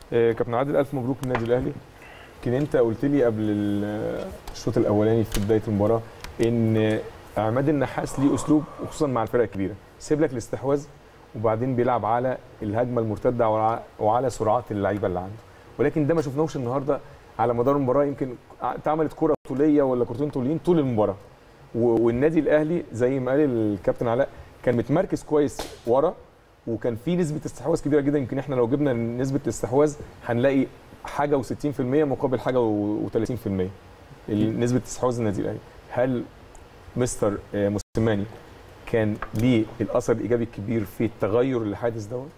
آه، كابتن عادل الف مبروك للنادي الاهلي يمكن انت قلت لي قبل ال- الشوط الاولاني في بدايه المباراه ان عماد النحاس ليه اسلوب وخصوصا مع الفرق الكبيره سيب لك الاستحواذ وبعدين بيلعب على الهجمه المرتده وعلى- وعلى سرعات اللعيبه اللي عنده ولكن ده ما شفناهوش النهارده على مدار المباراه يمكن اتعملت كره طوليه ولا كرتين طوليين طول المباراه و- والنادي الاهلي زي ما قال الكابتن علاء كان متمركز كويس ورا وكان في نسبه استحواذ كبيره جدا يمكن احنا لو جبنا نسبه الاستحواذ هنلاقي حاجه و60% مقابل حاجه و30% نسبه استحواذ النادي الاهلي هل مستر آه، موسيماني كان ليه الاثر الايجابي الكبير في التغير اللي حادث دوت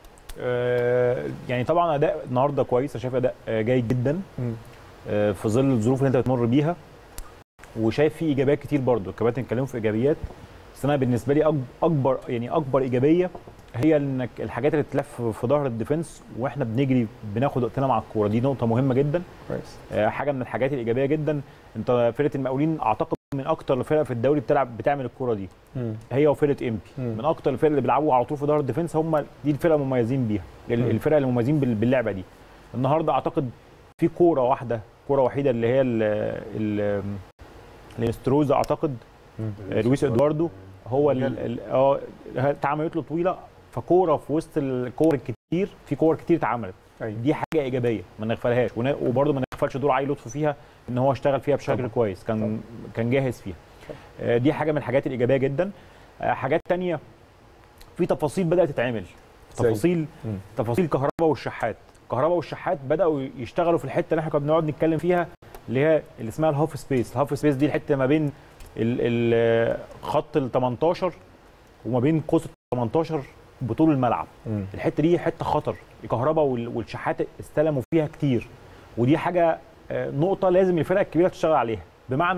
آه، يعني طبعا اداء النهارده كويس انا شايف اداء آه، جيد جدا آه، في ظل الظروف اللي انت بتمر بيها وشايف فيه ايجابيات كتير برضو الكباتن اتكلموا في ايجابيات بس انا بالنسبه لي أك- اكبر يعني اكبر ايجابيه هي انك الحاجات اللي تلف في ظهر الديفنس واحنا بنجري بناخد وقتنا مع الكوره دي نقطه مهمه جدا كويس آه، حاجه من الحاجات الايجابيه جدا انت فرقه المقاولين اعتقد من اكتر الفرق في الدوري بتلعب بتعمل الكوره دي هي وفرقه امبي مم. من اكتر الفرق اللي بيلعبوا على طول في ظهر الديفنس هم دي الفرقه المميزين بيها ال- مم. الفرقه اللي مميزين بال- باللعبه دي النهارده اعتقد في كوره واحده كوره وحيده اللي هي ال ال الاستروز اعتقد آه، لويس ادواردو هو ال- ال- اه اتعملت له طويله فكوره في وسط الكور الكتير في كور كتير اتعملت أيوة. دي حاجه ايجابيه ما نغفلهاش ون- وبرده ما نغفلش دور علي لطفي فيها ان هو اشتغل فيها بشكل طبعا. كويس كان كان جاهز فيها آه، دي حاجه من الحاجات الايجابيه جدا آه، حاجات تانية في تفاصيل بدات تتعمل زي؟ تفاصيل مم. تفاصيل كهرباء والشحات كهرباء والشحات بداوا يشتغلوا في الحته اللي احنا كنا بنقعد نتكلم فيها اللي هي اللي اسمها الهاف سبيس الهاف سبيس دي الحته ما بين ال- ال- خط ال 18 وما بين قوس ال 18 بطول الملعب مم. الحته دي حته خطر الكهرباء وال- والشحات استلموا فيها كتير ودي حاجه آه، نقطه لازم الفرق الكبيره تشتغل عليها بمعنى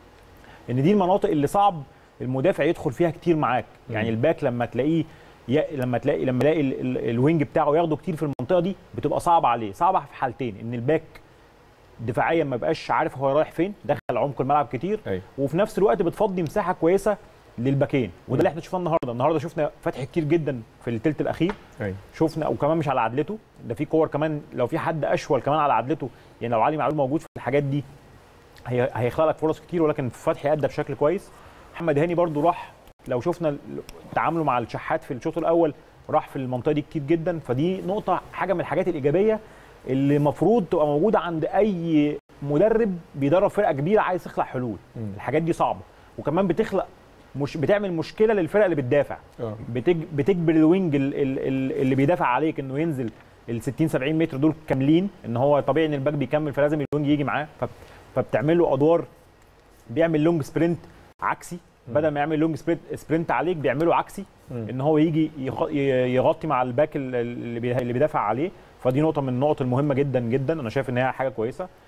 ان دي المناطق اللي صعب المدافع يدخل فيها كتير معاك يعني مم. الباك لما تلاقيه ي... لما تلاقي لما يلاقي ال... ال... الوينج بتاعه ياخده كتير في المنطقه دي بتبقى صعبه عليه صعبه في حالتين ان الباك دفاعيا ما بقاش عارف هو رايح فين دخل عمق الملعب كتير أيوة. وفي نفس الوقت بتفضي مساحه كويسه للباكين وده اللي احنا شفناه النهارده النهارده شفنا فتح كتير جدا في الثلث الاخير أيوة. شفنا وكمان مش على عدلته ده في كور كمان لو في حد اشول كمان على عدلته يعني لو علي معلول موجود في الحاجات دي هي هيخلق لك فرص كتير ولكن فتحي ادى بشكل كويس محمد هاني برضو راح لو شفنا ال- تعامله مع الشحات في الشوط الاول راح في المنطقه دي كتير جدا فدي نقطه حاجه من الحاجات الايجابيه اللي المفروض تبقى موجوده عند اي مدرب بيدرب فرقه كبيره عايز يخلق حلول مم. الحاجات دي صعبه وكمان بتخلق مش بتعمل مشكله للفرق اللي بتدافع اه بتج... بتجبر الوينج ال- ال- ال- اللي بيدافع عليك انه ينزل ال 60 70 متر دول كاملين ان هو طبيعي ان الباك بيكمل فلازم الوينج يجي معاه ف... فبتعمل له ادوار بيعمل لونج سبرنت عكسي بدل ما يعمل لونج سبرنت سبرنت عليك بيعمله عكسي مم. ان هو يجي يغ- ي- يغطي مع الباك ال- اللي بي- اللي بيدافع عليه فدي نقطه من النقط المهمه جدا جدا انا شايف ان هي حاجه كويسه